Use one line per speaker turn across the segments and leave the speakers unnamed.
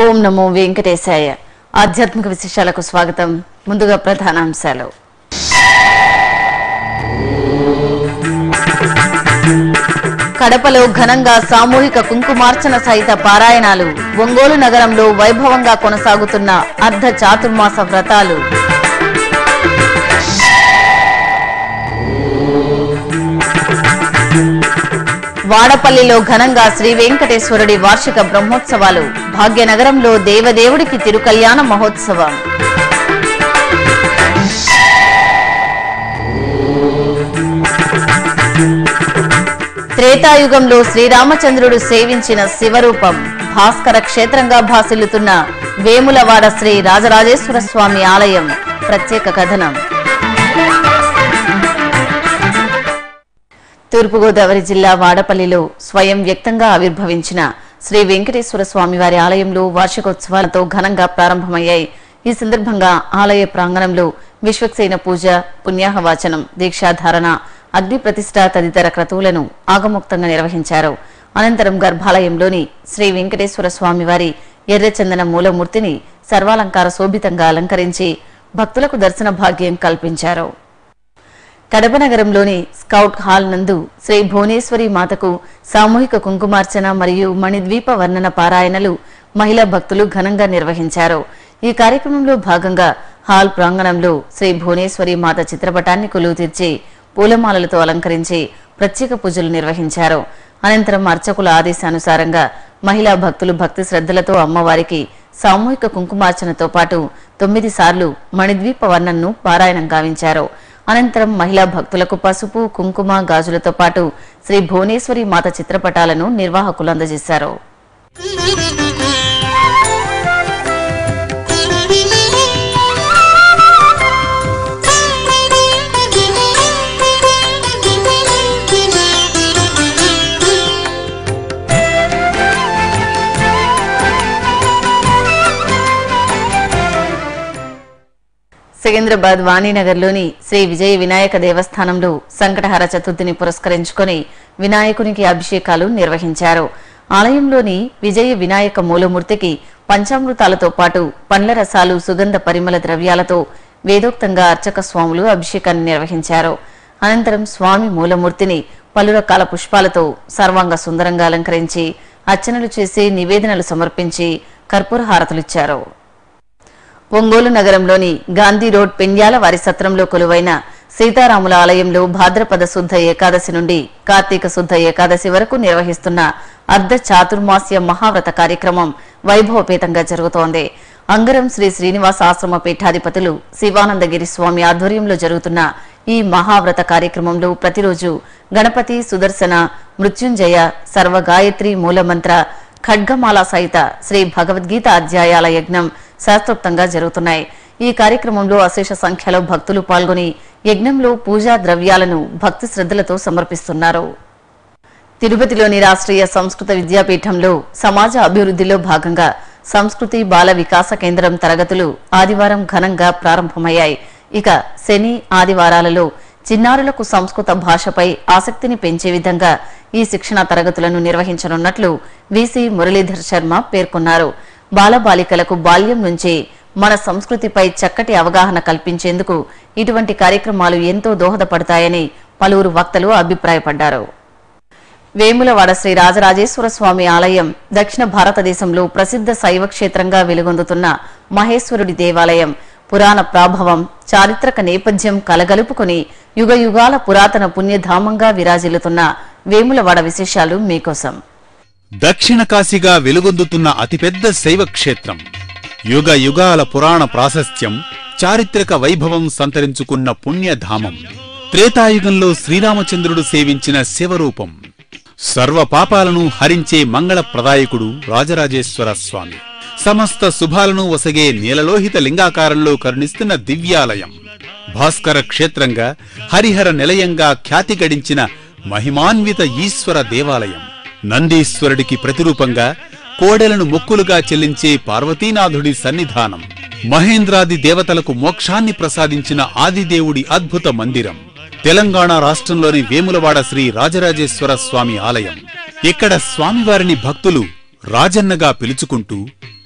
ఓం నమో వెంకటేశాయ ఆధ్యాత్మిక విశేషాలకు స్వాగతం ముందుగా ప్రధానాంశాలు కడపలో ఘనంగా సామూహిక కుంకుమార్చన సహిత పారాయణాలు ఒంగోలు నగరంలో వైభవంగా కొనసాగుతున్న అర్ధ చాతుర్మాస వ్రతాలు వాడపల్లిలో ఘనంగా శ్రీ వెంకటేశ్వరుడి వార్షిక బ్రహ్మోత్సవాలు భాగ్యనగరంలో దేవదేవుడికి తిరుకల్యాణ మహోత్సవం త్రేతాయుగంలో శ్రీరామచంద్రుడు సేవించిన శివరూపం భాస్కర క్షేత్రంగా భాసిల్లుతున్న వేములవాడ శ్రీ రాజరాజేశ్వర స్వామి ఆలయం ప్రత్యేక కథనం తూర్పుగోదావరి జిల్లా వాడపల్లిలో స్వయం వ్యక్తంగా ఆవిర్భవించిన శ్రీ వెంకటేశ్వర స్వామివారి ఆలయంలో వార్షికోత్సవాలతో ఘనంగా ప్రారంభమయ్యాయి ఈ సందర్భంగా ఆలయ ప్రాంగణంలో విశ్వక్సేన పూజ పుణ్యాహవాచనం దీక్షాధారణ అగ్ని ప్రతిష్ట తదితర క్రతువులను ఆగముక్తంగా నిర్వహించారు అనంతరం గర్భాలయంలోని శ్రీ వెంకటేశ్వర స్వామివారి ఎర్రచందన మూలమూర్తిని సర్వాలంకార శోభితంగా అలంకరించి భక్తులకు దర్శన భాగ్యం కల్పించారు కడప నగరంలోని స్కౌట్ హాల్ నందు శ్రీ భువనేశ్వరి మాతకు సామూహిక కుంకుమార్చన మరియు మణిద్వీప వర్ణన పారాయణలు మహిళా భక్తులు ఘనంగా నిర్వహించారు ఈ కార్యక్రమంలో భాగంగా హాల్ ప్రాంగణంలో శ్రీ భువనేశ్వరి మాత చిత్రపటాన్ని కొలువు తీర్చి పూలమాలలతో అలంకరించి ప్రత్యేక పూజలు నిర్వహించారు అనంతరం అర్చకుల ఆదేశానుసారంగా మహిళా భక్తులు భక్తి శ్రద్ధలతో అమ్మవారికి సామూహిక కుంకుమార్చనతో పాటు తొమ్మిది సార్లు మణిద్వీప వర్ణన్ను పారాయణం గావించారు అనంతరం మహిళా భక్తులకు పసుపు కుంకుమ గాజులతో పాటు శ్రీ భువనేశ్వరి మాత చిత్రపటాలను నిర్వాహకులు అందజేశారు సికింద్రాబాద్ వాణినగర్లోని శ్రీ విజయ వినాయక దేవస్థానంలో సంకటహర చతుర్థిని పురస్కరించుకొని వినాయకునికి అభిషేకాలు నిర్వహించారు ఆలయంలోని విజయ వినాయక మూలమూర్తికి పంచామృతాలతో పాటు పండ్ల రసాలు సుగంధ పరిమళ ద్రవ్యాలతో వేదోక్తంగా అర్చక స్వాములు అభిషేకాన్ని నిర్వహించారు అనంతరం స్వామి మూలమూర్తిని పలు రకాల పుష్పాలతో సర్వాంగ సుందరంగా అలంకరించి అర్చనలు చేసి నివేదనలు సమర్పించి కర్పూర హారతులిచ్చారు ఒంగోలు నగరంలోని గాంధీ రోడ్ పెండ్యాల వారి సత్రంలో కొలువైన సీతారాముల ఆలయంలో భాద్రపద శుద్ధ ఏకాదశి నుండి కార్తీక శుద్ధ ఏకాదశి వరకు నిర్వహిస్తున్న అర్ధ చాతుర్మాస్య మహావ్రత కార్యక్రమం వైభవపేతంగా జరుగుతోంది అంగరం శ్రీ శ్రీనివాస ఆశ్రమ పీఠాధిపతులు శివానందగిరి స్వామి ఆధ్వర్యంలో జరుగుతున్న ఈ మహావ్రత కార్యక్రమంలో ప్రతిరోజు గణపతి సుదర్శన మృత్యుంజయ సర్వగాయత్రి మూలమంత్ర ఖడ్గమాల సహిత శ్రీ భగవద్గీత అధ్యాయాల యజ్ఞం శాస్త్రోక్తంగా జరుగుతున్నాయి ఈ కార్యక్రమంలో అశేష సంఖ్యలో భక్తులు పాల్గొని యజ్ఞంలో పూజా ద్రవ్యాలను భక్తి శ్రద్ధలతో సమర్పిస్తున్నారు తిరుపతిలోని రాష్ట్రీయ సంస్కృత విద్యాపీఠంలో సమాజ అభివృద్ధిలో భాగంగా సంస్కృతి బాల వికాస కేంద్రం తరగతులు ఆదివారం ఘనంగా ప్రారంభమయ్యాయి ఇక శని ఆదివారాలలో చిన్నారులకు సంస్కృత భాషపై ఆసక్తిని పెంచే విధంగా ఈ శిక్షణ తరగతులను నిర్వహించనున్నట్లు వీసీ మురళీధర్ శర్మ పేర్కొన్నారు బాలబాలికలకు బాల్యం నుంచి మన సంస్కృతిపై చక్కటి అవగాహన కల్పించేందుకు ఇటువంటి కార్యక్రమాలు ఎంతో దోహదపడతాయని పలువురు వక్తలు అభిప్రాయపడ్డారు వేములవాడ శ్రీ రాజరాజేశ్వర స్వామి ఆలయం దక్షిణ భారతదేశంలో ప్రసిద్ధ శైవ క్షేత్రంగా వెలుగొందుతున్న మహేశ్వరుడి దేవాలయం పురాణ ప్రాభవం చారిత్రక నేపథ్యం కలగలుపుకుని యుగ యుగాల పురాతన పుణ్యధామంగా విరాజిల్లుతున్న వేములవాడ విశేషాలు మీకోసం
దక్షిణ కాశీగా వెలుగొందుతున్న అతిపెద్ద శైవ క్షేత్రం యుగ యుగాల పురాణ ప్రాశస్త్యం చారిత్రక వైభవం సంతరించుకున్న పుణ్యధామం త్రేతాయుగంలో శ్రీరామచంద్రుడు సేవించిన శివరూపం సర్వ పాపాలను హరించే మంగళ ప్రదాయకుడు రాజరాజేశ్వర స్వామి సమస్త శుభాలను వసగే నీలలోహిత లింగాకారంలో కరుణిస్తున్న దివ్యాలయం భాస్కర క్షేత్రంగా హరిహర నిలయంగా ఖ్యాతి గడించిన మహిమాన్విత ఈశ్వర దేవాలయం నందీశ్వరుడికి ప్రతిరూపంగా కోడెలను మొక్కులుగా చెల్లించే పార్వతీనాథుడి సన్నిధానం మహేంద్రాది దేవతలకు మోక్షాన్ని ప్రసాదించిన ఆదిదేవుడి అద్భుత మందిరం తెలంగాణ రాష్ట్రంలోని వేములవాడ శ్రీ రాజరాజేశ్వర స్వామి ఆలయం ఇక్కడ స్వామివారిని భక్తులు రాజన్నగా పిలుచుకుంటూ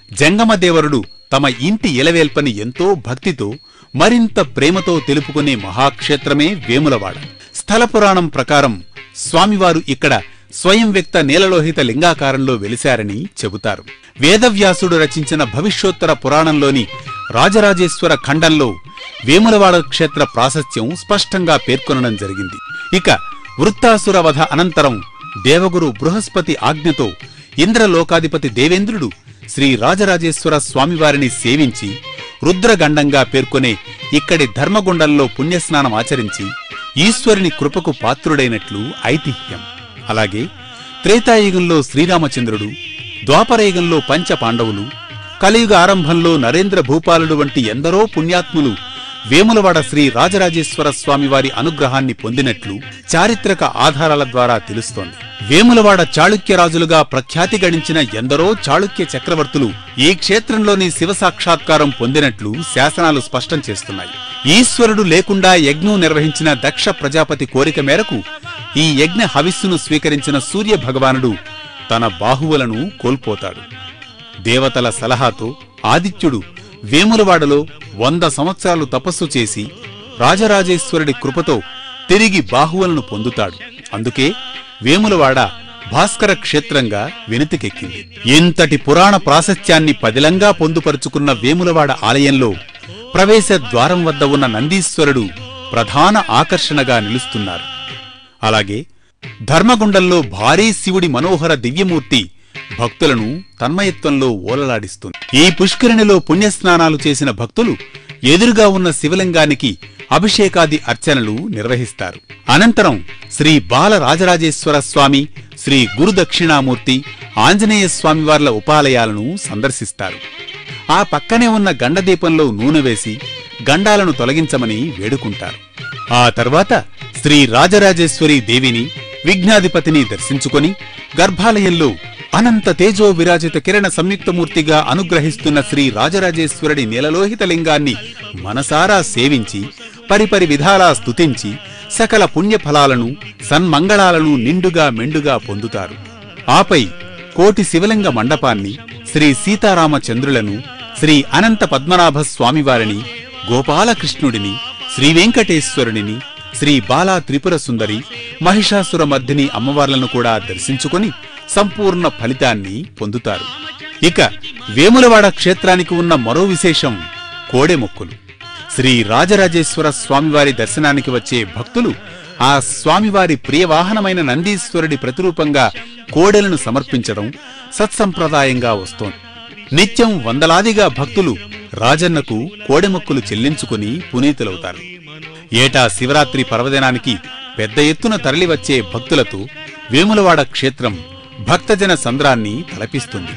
జంగమదేవరుడు తమ ఇంటి ఇలవేల్పని ఎంతో భక్తితో మరింత ప్రేమతో తెలుపుకునే మహాక్షేత్రమే వేములవాడ స్థల పురాణం ప్రకారం స్వామివారు ఇక్కడ స్వయం వ్యక్త నీలలోహిత లింగాకారంలో వెలిశారని చెబుతారు వేదవ్యాసుడు రచించిన భవిష్యోత్తర పురాణంలోని రాజరాజేశ్వర ఖండంలో వేములవాడ క్షేత్ర ప్రాశస్త్యం స్పష్టంగా పేర్కొనడం జరిగింది ఇక వృత్తాసుర వధ అనంతరం దేవగురు బృహస్పతి ఆజ్ఞతో ఇంద్రలోకాధిపతి దేవేంద్రుడు శ్రీ రాజరాజేశ్వర స్వామివారిని సేవించి రుద్రగండంగా పేర్కొనే ఇక్కడి ధర్మగుండంలో పుణ్యస్నానం ఆచరించి ఈశ్వరుని కృపకు పాత్రుడైనట్లు ఐతిహ్యం అలాగే త్రేతాయుగంలో శ్రీరామచంద్రుడు ద్వాపరయుగంలో పంచ పాండవులు కలియుగ ఆరంభంలో నరేంద్ర భూపాలుడు వంటి ఎందరో పుణ్యాత్ములు వేములవాడ శ్రీ రాజరాజేశ్వర స్వామివారి అనుగ్రహాన్ని పొందినట్లు చారిత్రక ఆధారాల ద్వారా తెలుస్తోంది వేములవాడ చాళుక్య రాజులుగా ప్రఖ్యాతి గణించిన ఎందరో చాళుక్య చక్రవర్తులు ఈ క్షేత్రంలోని శివ సాక్షాత్కారం పొందినట్లు శాసనాలు స్పష్టం చేస్తున్నాయి ఈశ్వరుడు లేకుండా యజ్ఞం నిర్వహించిన దక్ష ప్రజాపతి కోరిక మేరకు ఈ యజ్ఞ హవిస్సును స్వీకరించిన సూర్య భగవానుడు తన బాహువులను కోల్పోతాడు దేవతల సలహాతో ఆదిత్యుడు వేములవాడలో వంద సంవత్సరాలు తపస్సు చేసి రాజరాజేశ్వరుడి కృపతో తిరిగి బాహువులను పొందుతాడు అందుకే వేములవాడ భాస్కర క్షేత్రంగా వెనుతికెక్కింది ఇంతటి పురాణ ప్రాశస్త్యాన్ని పదిలంగా పొందుపరుచుకున్న వేములవాడ ఆలయంలో ప్రవేశ ద్వారం వద్ద ఉన్న నందీశ్వరుడు ప్రధాన ఆకర్షణగా నిలుస్తున్నారు అలాగే ధర్మగుండంలో భారీ శివుడి మనోహర దివ్యమూర్తి భక్తులను తన్మయత్వంలో ఓలలాడిస్తుంది ఈ పుష్కరిణిలో పుణ్యస్నానాలు చేసిన భక్తులు ఎదురుగా ఉన్న శివలింగానికి అభిషేకాది అర్చనలు నిర్వహిస్తారు అనంతరం శ్రీ బాల రాజరాజేశ్వర స్వామి శ్రీ గురు దక్షిణామూర్తి ఆంజనేయ స్వామివార్ల ఉపాలయాలను సందర్శిస్తారు ఆ పక్కనే ఉన్న గండదీపంలో నూనె వేసి గండాలను తొలగించమని వేడుకుంటారు ఆ తర్వాత శ్రీ రాజరాజేశ్వరి దేవిని విఘ్నాధిపతిని దర్శించుకొని గర్భాలయంలో అనంత తేజో విరాజిత కిరణ సంయుక్తమూర్తిగా అనుగ్రహిస్తున్న శ్రీ రాజరాజేశ్వరుడి నీలలోహిత లింగాన్ని మనసారా సేవించి పరిపరి విధాలా స్తుతించి సకల పుణ్యఫలాలను సన్మంగళాలను నిండుగా మెండుగా పొందుతారు ఆపై కోటి శివలింగ మండపాన్ని శ్రీ సీతారామచంద్రులను శ్రీ అనంత పద్మనాభ స్వామివారిని గోపాలకృష్ణుడిని శ్రీ వెంకటేశ్వరునిని శ్రీ బాలా త్రిపుర సుందరి మహిషాసుర మర్దిని అమ్మవార్లను కూడా దర్శించుకొని సంపూర్ణ ఫలితాన్ని పొందుతారు ఇక వేములవాడ క్షేత్రానికి ఉన్న మరో విశేషం కోడెమొక్కులు శ్రీ రాజరాజేశ్వర స్వామివారి దర్శనానికి వచ్చే భక్తులు ఆ స్వామివారి ప్రియవాహనమైన నందీశ్వరుడి ప్రతిరూపంగా కోడెలను సమర్పించడం సత్సంప్రదాయంగా వస్తోంది నిత్యం వందలాదిగా భక్తులు రాజన్నకు కోడెమొక్కులు చెల్లించుకుని పునీతులవుతారు ఏటా శివరాత్రి పర్వదినానికి పెద్ద ఎత్తున తరలివచ్చే భక్తులతో వేములవాడ క్షేత్రం భక్తజన సంద్రాన్ని తలపిస్తుంది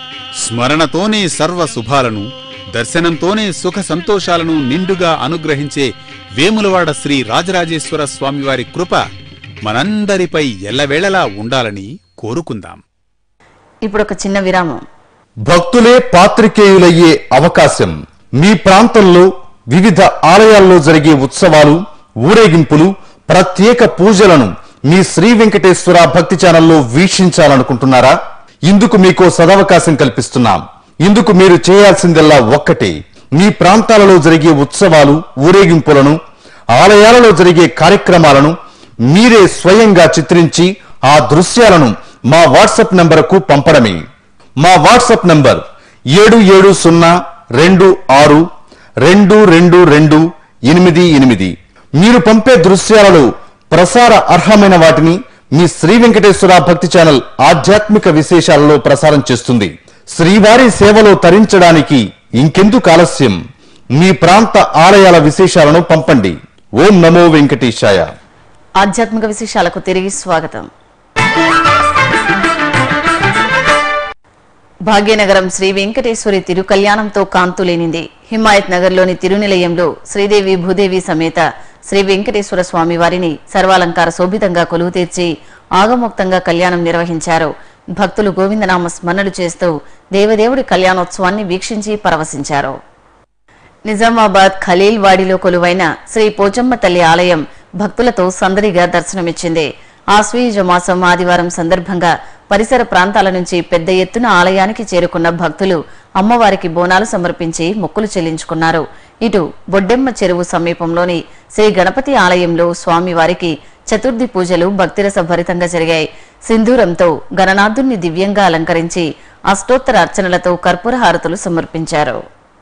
స్మరణతోనే సర్వ శుభాలను దర్శనంతోనే సుఖ సంతోషాలను నిండుగా అనుగ్రహించే వేములవాడ శ్రీ రాజరాజేశ్వర స్వామివారి కృప మనందరిపై ఎల్లవేళలా ఉండాలని కోరుకుందాం
ఇప్పుడు ఒక చిన్న విరామం
భక్తులే పాత్రికేయులయ్యే అవకాశం మీ ప్రాంతంలో వివిధ ఆలయాల్లో జరిగే ఉత్సవాలు ఊరేగింపులు ప్రత్యేక పూజలను మీ శ్రీ వెంకటేశ్వర భక్తి ఛానల్లో వీక్షించాలనుకుంటున్నారా ఇందుకు మీకో సదవకాశం కల్పిస్తున్నాం ఇందుకు మీరు చేయాల్సిందల్లా ఒక్కటే మీ ప్రాంతాలలో జరిగే ఉత్సవాలు ఊరేగింపులను ఆలయాలలో జరిగే కార్యక్రమాలను మీరే స్వయంగా చిత్రించి ఆ దృశ్యాలను మా వాట్సాప్ నంబరుకు పంపడమే మా వాట్సాప్ నంబర్ ఏడు ఏడు సున్నా రెండు ఆరు రెండు రెండు రెండు ఎనిమిది ఎనిమిది మీరు పంపే దృశ్యాలలో ప్రసార అర్హమైన వాటిని మీ శ్రీ వెంకటేశ్వర భక్తి ఛానల్ ఆధ్యాత్మిక విశేషాలలో ప్రసారం చేస్తుంది శ్రీవారి సేవలో తరించడానికి ఇంకెందుకు ఆలస్యం మీ ప్రాంత ఆలయాల విశేషాలను పంపండి ఓం నమో వెంకటేశాయ
ఆధ్యాత్మిక విశేషాలకు తిరిగి స్వాగతం భాగ్యనగరం శ్రీ వెంకటేశ్వరి తిరుకల్యాణంతో కాంతులేనింది హిమాయత్ నగర్లోని తిరునిలయంలో శ్రీదేవి భూదేవి సమేత శ్రీ వెంకటేశ్వర స్వామి వారిని సర్వాలంకార శోభితంగా కొలువు తీర్చి ఆగమోక్తంగా కళ్యాణం నిర్వహించారు భక్తులు గోవిందనామ స్మరణలు చేస్తూ దేవదేవుడి కళ్యాణోత్సవాన్ని వీక్షించి పరవశించారు నిజామాబాద్ ఖలీల్ వాడిలో కొలువైన శ్రీ పోచమ్మ తల్లి ఆలయం భక్తులతో సందడిగా దర్శనమిచ్చింది ఆశ్వీజ మాసం ఆదివారం సందర్భంగా పరిసర ప్రాంతాల నుంచి పెద్ద ఎత్తున ఆలయానికి చేరుకున్న భక్తులు అమ్మవారికి బోనాలు సమర్పించి మొక్కులు చెల్లించుకున్నారు ఇటు బొడ్డెమ్మ చెరువు సమీపంలోని శ్రీ గణపతి ఆలయంలో స్వామివారికి చతుర్థి పూజలు భక్తిరస భరితంగా జరిగాయి సింధూరంతో గణనాథుణ్ణి దివ్యంగా అలంకరించి అష్టోత్తర అర్చనలతో కర్పూర హారతులు సమర్పించారు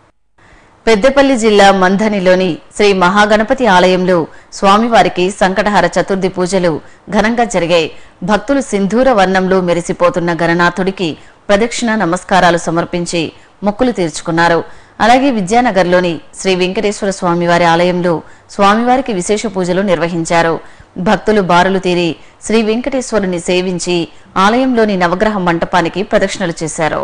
పెద్దపల్లి జిల్లా మంథనిలోని శ్రీ మహాగణపతి ఆలయంలో స్వామివారికి సంకటహార చతుర్థి పూజలు ఘనంగా జరిగాయి భక్తులు సింధూర వర్ణంలో మెరిసిపోతున్న గణనాథుడికి ప్రదక్షిణ నమస్కారాలు సమర్పించి మొక్కులు తీర్చుకున్నారు అలాగే విద్యానగర్లోని శ్రీ వెంకటేశ్వర స్వామివారి ఆలయంలో స్వామివారికి విశేష పూజలు నిర్వహించారు భక్తులు బారులు తీరి శ్రీ వెంకటేశ్వరుని సేవించి ఆలయంలోని నవగ్రహ మంటపానికి ప్రదక్షిణలు చేశారు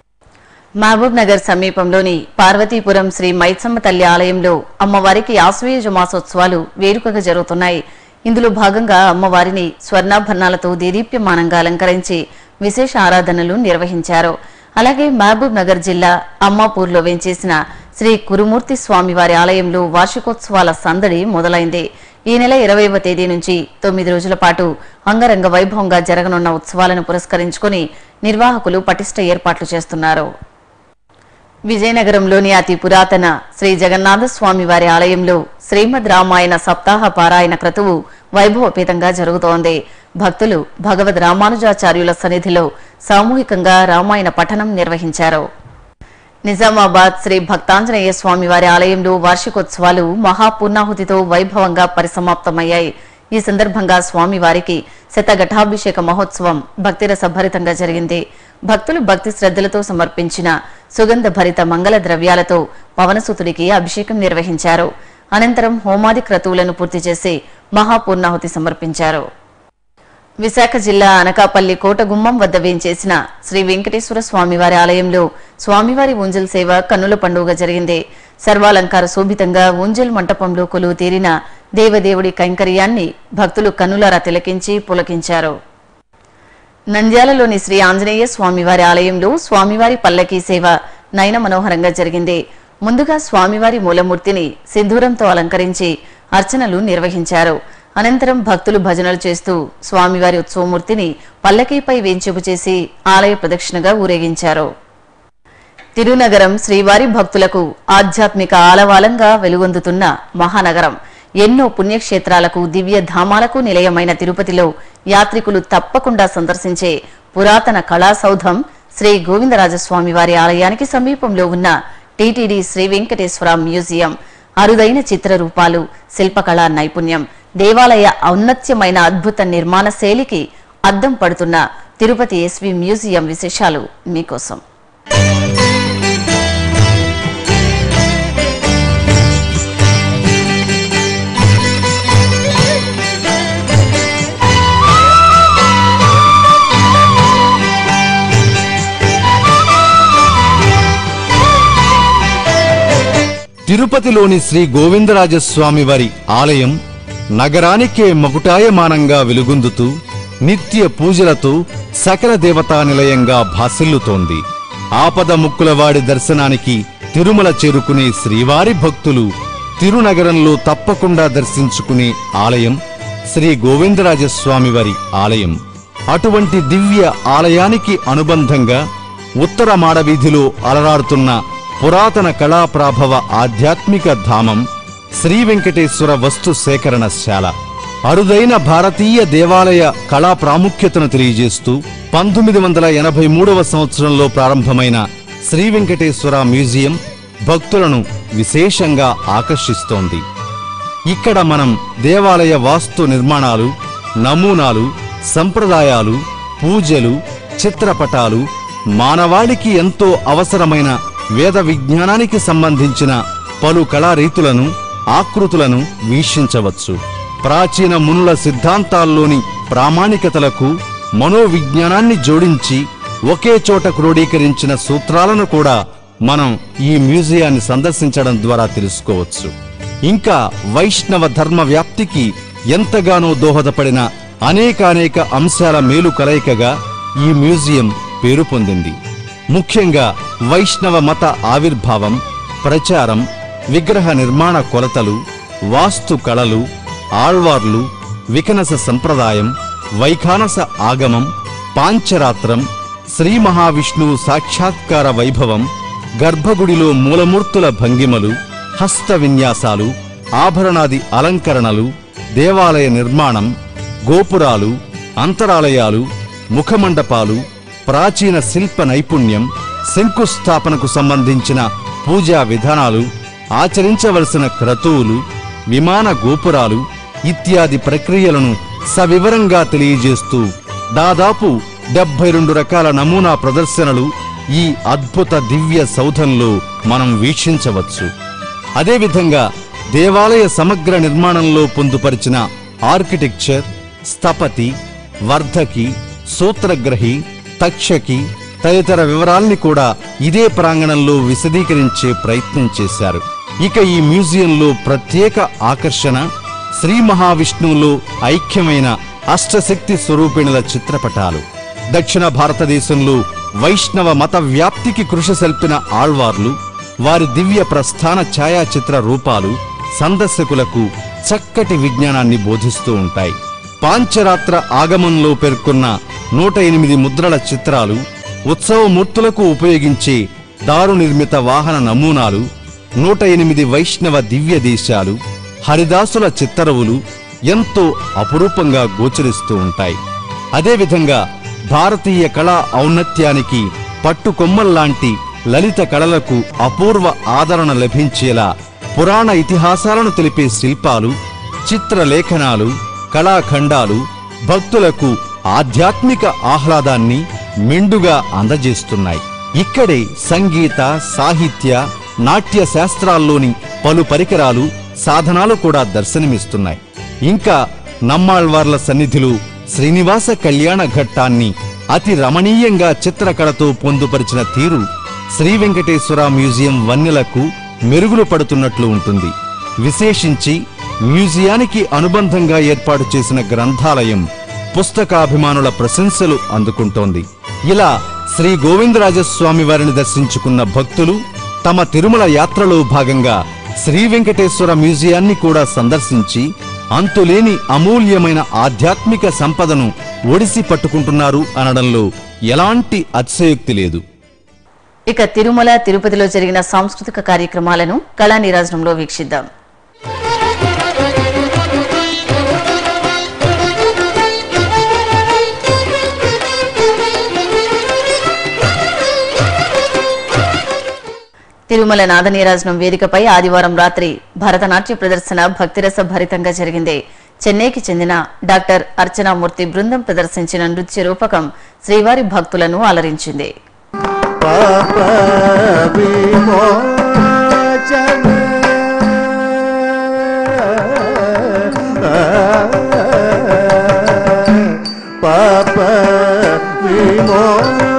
మహబూబ్ నగర్ సమీపంలోని పార్వతీపురం శ్రీ మైత్సమ్మ తల్లి ఆలయంలో అమ్మవారికి ఆశ్వయుజ మాసోత్సవాలు వేడుకగా జరుగుతున్నాయి ఇందులో భాగంగా అమ్మవారిని స్వర్ణాభరణాలతో దేదీప్యమానంగా అలంకరించి విశేష ఆరాధనలు నిర్వహించారు అలాగే మహబూబ్ నగర్ జిల్లా అమ్మాపూర్లో వెంచేసిన శ్రీ కురుమూర్తి స్వామివారి ఆలయంలో వార్షికోత్సవాల సందడి మొదలైంది ఈ నెల ఇరవైవ తేదీ నుంచి తొమ్మిది రోజుల పాటు అంగరంగ వైభవంగా జరగనున్న ఉత్సవాలను పురస్కరించుకుని నిర్వాహకులు పటిష్ట ఏర్పాట్లు చేస్తున్నారు విజయనగరంలోని అతి పురాతన శ్రీ జగన్నాథ స్వామి వారి ఆలయంలో శ్రీమద్ రామాయణ సప్తాహ పారాయణ క్రతువు వైభవపేతంగా జరుగుతోంది భక్తులు భగవద్ రామానుజాచార్యుల సన్నిధిలో సామూహికంగా రామాయణ పఠనం నిర్వహించారు నిజామాబాద్ శ్రీ భక్తాంజనేయ స్వామి వారి ఆలయంలో వార్షికోత్సవాలు మహాపూర్ణాహుతితో వైభవంగా పరిసమాప్తమయ్యాయి ఈ సందర్భంగా స్వామివారికి శతఘటాభిషేక మహోత్సవం భక్తిరస భరితంగా జరిగింది భక్తులు భక్తి శ్రద్ధలతో సమర్పించిన సుగంధ భరిత మంగళ ద్రవ్యాలతో పవనసుతుడికి అభిషేకం నిర్వహించారు అనంతరం హోమాది క్రతువులను పూర్తి చేసి మహాపూర్ణాహుతి సమర్పించారు విశాఖ జిల్లా అనకాపల్లి కోటగుమ్మం వద్ద వేంచేసిన శ్రీ వెంకటేశ్వర స్వామివారి ఆలయంలో స్వామివారి ఊంజల్ సేవ కన్నుల పండుగ జరిగింది సర్వాలంకార శోభితంగా ఊంజల్ మంటపంలో కొలువు తీరిన దేవదేవుడి కైంకర్యాన్ని భక్తులు కన్నులారా తిలకించి పులకించారు నంద్యాలలోని శ్రీ ఆంజనేయ స్వామివారి ఆలయంలో స్వామివారి పల్లకీ సేవ నయన మనోహరంగా జరిగింది ముందుగా స్వామివారి మూలమూర్తిని సింధూరంతో అలంకరించి అర్చనలు నిర్వహించారు అనంతరం భక్తులు భజనలు చేస్తూ స్వామివారి ఉత్సవమూర్తిని పల్లకీపై వేంచేపు చేసి ఆలయ ప్రదక్షిణగా ఊరేగించారు తిరునగరం శ్రీవారి భక్తులకు ఆధ్యాత్మిక ఆలవాలంగా వెలుగొందుతున్న మహానగరం ఎన్నో పుణ్యక్షేత్రాలకు దివ్య ధామాలకు నిలయమైన తిరుపతిలో యాత్రికులు తప్పకుండా సందర్శించే పురాతన కళాసౌధం శ్రీ గోవిందరాజస్వామి వారి ఆలయానికి సమీపంలో ఉన్న టీటీడీ శ్రీ వెంకటేశ్వర మ్యూజియం అరుదైన చిత్రరూపాలు శిల్పకళా నైపుణ్యం దేవాలయ ఔన్నత్యమైన అద్భుత నిర్మాణ శైలికి అద్దం పడుతున్న తిరుపతి ఎస్వి మ్యూజియం విశేషాలు మీకోసం
తిరుపతిలోని శ్రీ గోవిందరాజస్వామి వారి ఆలయం నగరానికే మకుటాయమానంగా వెలుగొందుతూ నిత్య పూజలతో సకల దేవతా నిలయంగా భాసిల్లుతోంది ఆపద ముక్కులవాడి దర్శనానికి తిరుమల చేరుకునే శ్రీవారి భక్తులు తిరునగరంలో తప్పకుండా దర్శించుకునే ఆలయం శ్రీ గోవిందరాజస్వామి వారి ఆలయం అటువంటి దివ్య ఆలయానికి అనుబంధంగా ఉత్తర మాడవీధిలో అలరాడుతున్న పురాతన కళాప్రాభవ ఆధ్యాత్మిక ధామం శ్రీ వెంకటేశ్వర వస్తు సేకరణశాల అరుదైన భారతీయ దేవాలయ కళా ప్రాముఖ్యతను తెలియజేస్తూ పంతొమ్మిది వందల ఎనభై మూడవ సంవత్సరంలో ప్రారంభమైన శ్రీ వెంకటేశ్వర మ్యూజియం భక్తులను విశేషంగా ఆకర్షిస్తోంది ఇక్కడ మనం దేవాలయ వాస్తు నిర్మాణాలు నమూనాలు సంప్రదాయాలు పూజలు చిత్రపటాలు మానవాళికి ఎంతో అవసరమైన వేద విజ్ఞానానికి సంబంధించిన పలు కళారీతులను ఆకృతులను వీక్షించవచ్చు ప్రాచీన మునుల సిద్ధాంతాల్లోని ప్రామాణికతలకు మనోవిజ్ఞానాన్ని జోడించి ఒకే చోట క్రోడీకరించిన సూత్రాలను కూడా మనం ఈ మ్యూజియాన్ని సందర్శించడం ద్వారా తెలుసుకోవచ్చు ఇంకా వైష్ణవ ధర్మ వ్యాప్తికి ఎంతగానో దోహదపడిన అనేకానేక అంశాల మేలు కలయికగా ఈ మ్యూజియం పేరు పొందింది ముఖ్యంగా వైష్ణవ మత ఆవిర్భావం ప్రచారం విగ్రహ నిర్మాణ కొలతలు వాస్తు కళలు ఆళ్వార్లు వికనస సంప్రదాయం వైఖానస ఆగమం పాంచరాత్రం శ్రీ మహావిష్ణువు సాక్షాత్కార వైభవం గర్భగుడిలో మూలమూర్తుల భంగిమలు హస్త విన్యాసాలు ఆభరణాది అలంకరణలు దేవాలయ నిర్మాణం గోపురాలు అంతరాలయాలు ముఖమండపాలు ప్రాచీన శిల్ప నైపుణ్యం శంకుస్థాపనకు సంబంధించిన పూజా విధానాలు ఆచరించవలసిన క్రతువులు విమాన గోపురాలు ఇత్యాది ప్రక్రియలను సవివరంగా తెలియజేస్తూ దాదాపు డెబ్బై రెండు రకాల నమూనా ప్రదర్శనలు ఈ అద్భుత దివ్య సౌధంలో మనం వీక్షించవచ్చు అదేవిధంగా దేవాలయ సమగ్ర నిర్మాణంలో పొందుపరిచిన ఆర్కిటెక్చర్ స్థపతి వర్ధకి సూత్రగ్రహి తక్షకి తదితర వివరాల్ని కూడా ఇదే ప్రాంగణంలో విశదీకరించే ప్రయత్నం చేశారు ఇక ఈ మ్యూజియంలో ప్రత్యేక ఆకర్షణ శ్రీ మహావిష్ణువులో ఐక్యమైన అష్టశక్తి స్వరూపిణుల చిత్రపటాలు దక్షిణ భారతదేశంలో వైష్ణవ మత వ్యాప్తికి కృషి సల్పిన ఆళ్వార్లు వారి దివ్య ప్రస్థాన ఛాయాచిత్ర రూపాలు సందర్శకులకు చక్కటి విజ్ఞానాన్ని బోధిస్తూ ఉంటాయి పాంచరాత్ర ఆగమంలో పేర్కొన్న నూట ఎనిమిది ముద్రల చిత్రాలు ఉత్సవమూర్తులకు ఉపయోగించే దారు నిర్మిత వాహన నమూనాలు నూట ఎనిమిది వైష్ణవ దివ్య దేశాలు హరిదాసుల చిత్తరువులు ఎంతో అపురూపంగా గోచరిస్తూ ఉంటాయి అదేవిధంగా భారతీయ కళా ఔన్నత్యానికి పట్టుకొమ్మల్లాంటి లలిత కళలకు అపూర్వ ఆదరణ లభించేలా పురాణ ఇతిహాసాలను తెలిపే శిల్పాలు చిత్రలేఖనాలు కళాఖండాలు భక్తులకు ఆధ్యాత్మిక ఆహ్లాదాన్ని మెండుగా అందజేస్తున్నాయి ఇక్కడే సంగీత సాహిత్య నాట్య శాస్త్రాల్లోని పలు పరికరాలు సాధనాలు కూడా దర్శనమిస్తున్నాయి ఇంకా నమ్మాళ్వార్ల సన్నిధిలో శ్రీనివాస కళ్యాణ ఘట్టాన్ని అతి రమణీయంగా చిత్రకళతో పొందుపరిచిన తీరు శ్రీ వెంకటేశ్వర మ్యూజియం వన్నెలకు మెరుగులు పడుతున్నట్లు ఉంటుంది విశేషించి మ్యూజియానికి అనుబంధంగా ఏర్పాటు చేసిన గ్రంథాలయం పుస్తకాభిమానుల ప్రశంసలు అందుకుంటోంది ఇలా శ్రీ గోవిందరాజస్వామి వారిని దర్శించుకున్న భక్తులు తమ తిరుమల యాత్రలో భాగంగా శ్రీ వెంకటేశ్వర మ్యూజియాన్ని కూడా సందర్శించి అంతులేని అమూల్యమైన ఆధ్యాత్మిక సంపదను ఒడిసి పట్టుకుంటున్నారు అనడంలో ఎలాంటి అతిశయోక్తి లేదు
ఇక తిరుమల తిరుపతిలో జరిగిన సాంస్కృతిక కార్యక్రమాలను కళా నీరాజనంలో వీక్షిద్దాం తిరుమల నాదనీరాజనం వేదికపై ఆదివారం రాత్రి భరతనాట్య ప్రదర్శన భక్తిరస భరితంగా జరిగింది చెన్నైకి చెందిన డాక్టర్ అర్చనామూర్తి బృందం ప్రదర్శించిన నృత్య రూపకం శ్రీవారి భక్తులను అలరించింది
పాప విమోచన పాప విమోచన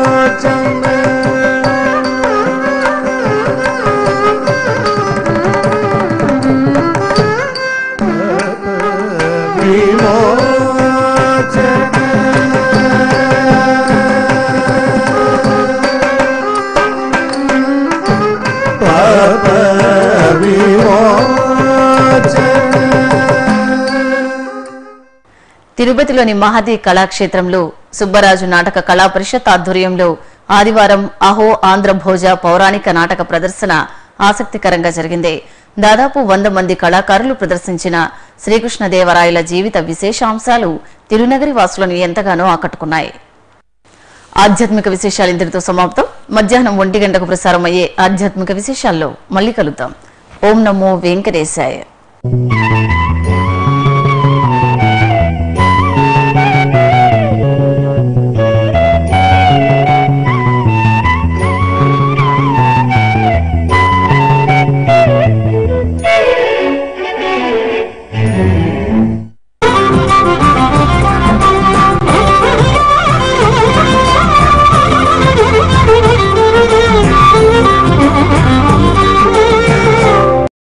తిరుపతిలోని మహతి కళాక్షేత్రంలో సుబ్బరాజు నాటక కళా పరిషత్ ఆధ్వర్యంలో ఆదివారం అహో ఆంధ్ర భోజ పౌరాణిక నాటక ప్రదర్శన ఆసక్తికరంగా జరిగింది దాదాపు వంద మంది కళాకారులు ప్రదర్శించిన శ్రీకృష్ణదేవరాయల జీవిత విశేషాంశాలు తిరునగరి వాసులను ఎంతగానో ఆకట్టుకున్నాయి ఆధ్యాత్మిక విశేషాలు ఇంతటితో సమాప్తం మధ్యాహ్నం ఒంటి గంటకు ప్రసారం అయ్యే ఆధ్యాత్మిక విశేషాల్లో మళ్ళీ కలుద్దాం ఓం నమో వెంకటేశాయ